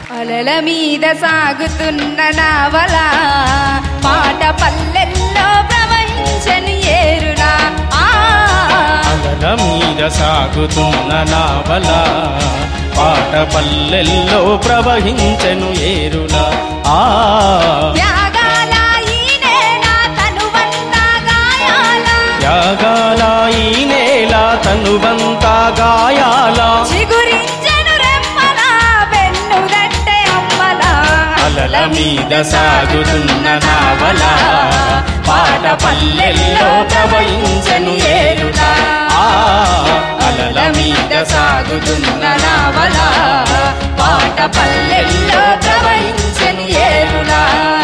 అలల మీద సాగుతున్న నావల పాట పల్లెల్లో ప్రవహించని ఏరులా ఆ అలల మీద సాగుతున్న నావల పాట పల్లెల్లో ప్రవహించెను ఏరులా ఆ త్యాగాల ఈ నేల తనువంతా గాయాల యాగాల ఈ నేల తనువంతా గాయాల చిగురించెను రెమ్మల వెన్నుదట్టె అమ్మల అలల మీద సాగుతున్న నావల పాట పల్లెల్లో ప్రవహించెను ఏరులా ఆ అలల మీద సాగుతున్న నావల పాట పల్లెల్లో ప్రవహించని ఏరులా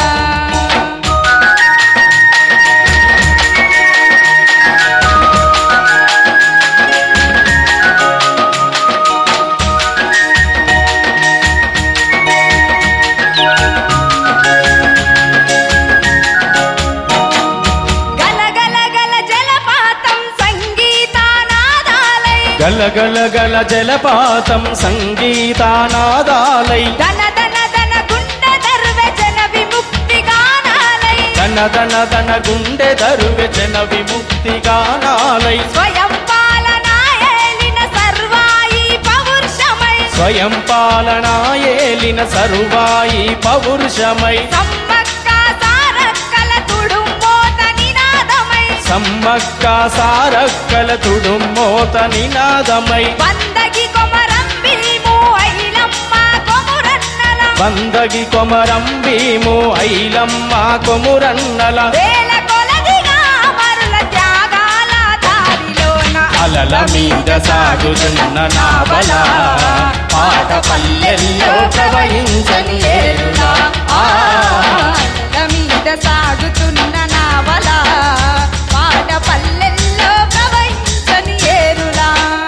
గలగల గల జలపాతం సంగీతానాదాలై గలగల గల జలపాతం సంగీతానాదాలై ధన ధన ధన గుండె దర్వె జన విముక్తి గానాలై దన దన దన గుండె దరువె జన విముక్తి గానాలై స్వయం పాలనా ఏలిన సర్వాయి పౌరుషమై స్వయం పాలనా ఏలిన సర్వాయి పౌరుషమై సమ్మక్క సారక్కల తుడుమోత నినాదమై సమ్మక్క సారక్కల తుడుమోత నినాదమై వందగి కొమరం భీము ఐలమ్మ కొమురన్నల వందగి కొమరం భీము ఐలమ్మ కొమురన్నల వేల కొలదిగా అమరుల త్యాగాల దారిలోన అలల మీద సాగుతున్న నావల పాట పల్లెల్లో ప్రవహించని ఏరులా ఆ అలల మీద సాగుతున్న నావల పాట పల్లెల్లో ప్రవహించని ఏరులా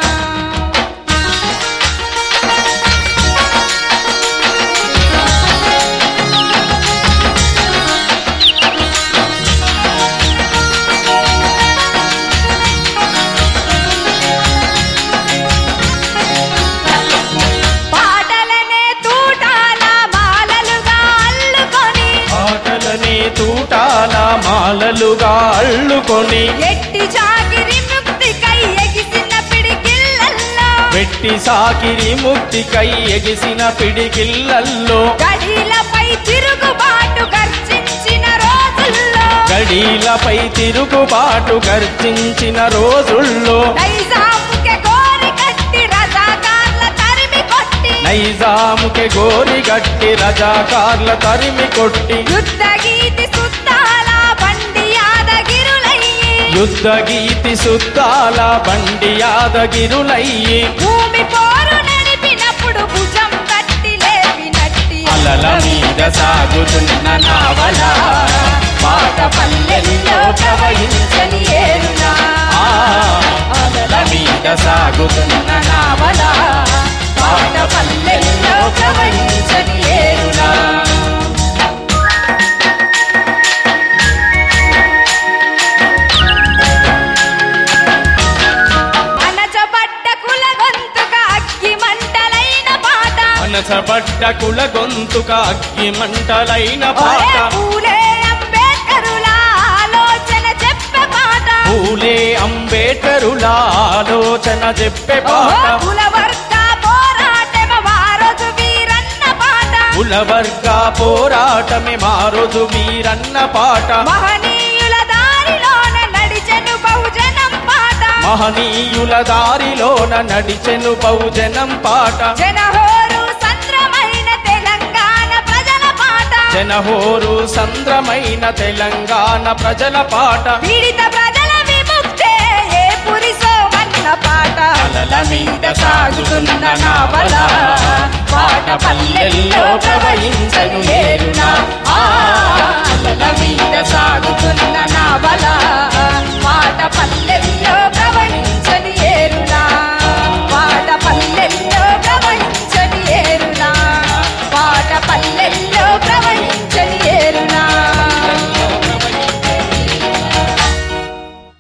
పాటలనే తూటాల మాలలుగా అల్లుకొని ఆటలనే తూటాల మాలలుగా అల్లుకొని ఎట్టి చాకిరి ముక్తికై ఎగిసిన పిడికిళ్ళల్లో పెట్టి సాకిరి ముక్తికై ఎగిసిన పిడికిళ్ళల్లో గడిలపై తిరుగుబాటు గర్జించిన రోజుల్లో గడీలపై తిరుగుబాటు గర్జించిన రోజుల్లో నైజాముకే గోరి కట్టి రజాకార్ల తరిమి కొట్టి నైజాముకి గోరి గట్టి రజాకార్ల తరిమి కొట్టి యుద్ధ గీతి సుత్తాల బండి యాదగిరులయ్యి యుద్ధ గీతి సుద్దాల బండి యాదగిరులయ్యి భూమి పోరు నడిపినప్పుడు భుజం తట్టి లేపినట్టి అలల మీద సాగుతున్న నావల పాట పల్లెల్లో ప్రవహించని ఏరులా ఆ అలల మీద సాగుతున్న నావల పాట పల్లెల్లో ప్రవహించని ఏరులా అనచబడ్డ కుల గొంతుక అగ్గి మంటలైన పాట మనసబడ్డ కుల గొంతుక అగ్గి మంటలైన ఒరే పాట పూలే అంబేద్కరుల ఆలోచన చెప్పే పాట పూలే అంబేడ్కరుల ఆలోచన చెప్పే ఓహో, పాట కుల వర్గ పోరాటమ వారదు వీరన్న పాట కులవర్గ పోరాటమే మారుదు వీరన్న పాట మహనీయుల దారిలోన నడిచెను బహుజనం పాట మహనీయుల దారిలోన నడిచెను బహుజనం పాట జనహోరు సంద్రమైన తెలంగాణ ప్రజల పాట జనహోరు సంద్రమైన తెలంగాణ ప్రజల పాట పీడిత ప్రజల విముక్తే ఏ పురిసో వన్న పాట అలల మీద సాగుతున్న నావల పాట పల్లెల్లో ప్రవహించను ఏరునా ఆ అలల మీద సాగుతున్న నావల పాట పల్లెల్లో ప్రవహించని